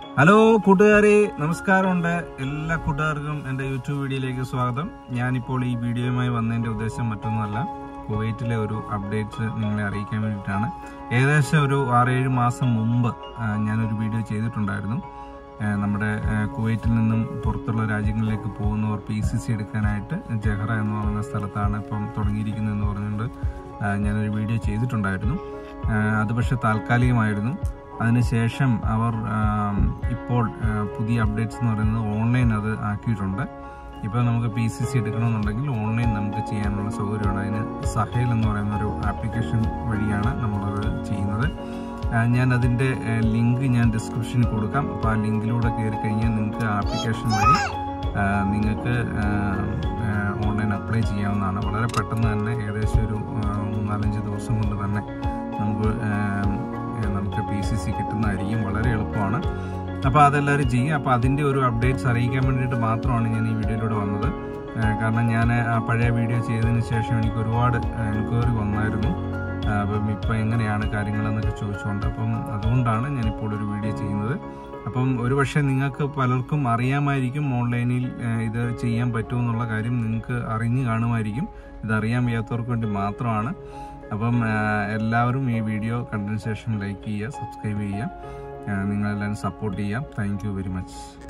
hello കൂട്ടുകാരെ നമസ്കാരമുണ്ട് എല്ലാ കൂട്ടുകാർക്കും എൻ്റെ യൂട്യൂബ് വീഡിയോയിലേക്ക് സ്വാഗതം ഞാനിപ്പോൾ ഈ വീഡിയോയുമായി വന്നതിൻ്റെ ഉദ്ദേശം മറ്റൊന്നുമല്ല കുവൈറ്റിലെ ഒരു അപ്ഡേറ്റ്സ് നിങ്ങളെ അറിയിക്കാൻ വേണ്ടിയിട്ടാണ് ഏകദേശം ഒരു ആറേഴ് മാസം മുമ്പ് ആ, ഞാനൊരു വീഡിയോ ചെയ്തിട്ടുണ്ടായിരുന്നു ആ, നമ്മുടെ ആ, കുവൈറ്റിൽ നിന്നും പുറത്തുള്ള രാജ്യങ്ങളിലേക്ക് പോകുന്നവർ പി സി സി എടുക്കാനായിട്ട് ജഹറ എന്ന് പറയുന്ന സ്ഥലത്താണ് ഇപ്പം തുടങ്ങിയിരിക്കുന്നതെന്ന് പറഞ്ഞുകൊണ്ട് ആ, ഞാനൊരു വീഡിയോ ചെയ്തിട്ടുണ്ടായിരുന്നു ആ, അത് പക്ഷേ താൽക്കാലികമായിരുന്നു അതിനുശേഷം അവർ ആം, ഇപ്പോൾ ആ, പുതിയ അപ്ഡേറ്റ്സ് എന്ന് പറയുന്നത് ഓൺലൈൻ അത് ആക്കിയിട്ടുണ്ട് ഇപ്പോൾ നമുക്ക് പി സി സി എടുക്കണമെന്നുണ്ടെങ്കിൽ ഓൺലൈൻ നമുക്ക് ചെയ്യാനുള്ള സൗകര്യമുണ്ട് അതിന് സഹേൽ എന്ന് പറയുന്ന ഒരു ആപ്ലിക്കേഷൻ വഴിയാണ് നമ്മളത് ചെയ്യുന്നത് ആ, ഞാൻ അതിൻ്റെ ലിങ്ക് ഞാൻ ഡിസ്ക്രിപ്ഷനിൽ കൊടുക്കാം അപ്പോൾ ആ ലിങ്കിലൂടെ കയറി കഴിഞ്ഞാൽ നിങ്ങൾക്ക് ആപ്ലിക്കേഷൻ വഴി ആ, നിങ്ങൾക്ക് ആ, ആ, ഓൺലൈൻ അപ്ലൈ ചെയ്യാവുന്നതാണ് വളരെ പെട്ടെന്ന് തന്നെ ഏകദേശം ഒരു ആ, മൂന്നാലഞ്ച് ദിവസം കൊണ്ട് തന്നെ നമുക്ക് ആ, നമുക്ക് പി സി സി കിട്ടുന്നതായിരിക്കും വളരെ എളുപ്പമാണ് അപ്പോൾ അതെല്ലാവരും ചെയ്യും അപ്പോൾ അതിൻ്റെ ഒരു അപ്ഡേറ്റ്സ് അറിയിക്കാൻ വേണ്ടിയിട്ട് മാത്രമാണ് ഞാൻ ഈ വീഡിയോയിലൂടെ വന്നത് ആ, കാരണം ഞാൻ ആ പഴയ വീഡിയോ ചെയ്തതിന് ശേഷം എനിക്ക് ഒരുപാട് എൻക്വയറി വന്നായിരുന്നു ആ, അപ്പം ഇപ്പം എങ്ങനെയാണ് കാര്യങ്ങളെന്നൊക്കെ ചോദിച്ചുകൊണ്ട് അപ്പം അതുകൊണ്ടാണ് ഞാനിപ്പോൾ ഒരു വീഡിയോ ചെയ്യുന്നത് അപ്പം ഒരുപക്ഷെ നിങ്ങൾക്ക് പലർക്കും അറിയാമായിരിക്കും ഓൺലൈനിൽ ആ, ഇത് ചെയ്യാൻ പറ്റുമെന്നുള്ള കാര്യം നിങ്ങൾക്ക് അറിഞ്ഞു കാണുമായിരിക്കും ഇത് അറിയാൻ വയ്യാത്തവർക്ക് വേണ്ടി മാത്രമാണ് അപ്പം ആ, എല്ലാവരും ഈ വീഡിയോ കണ്ടതിന് ശേഷം ലൈക്ക് ചെയ്യുക സബ്സ്ക്രൈബ് ചെയ്യുക ആ, നിങ്ങളെല്ലാവരും സപ്പോർട്ട് ചെയ്യാം താങ്ക് യു വെരി മച്ച്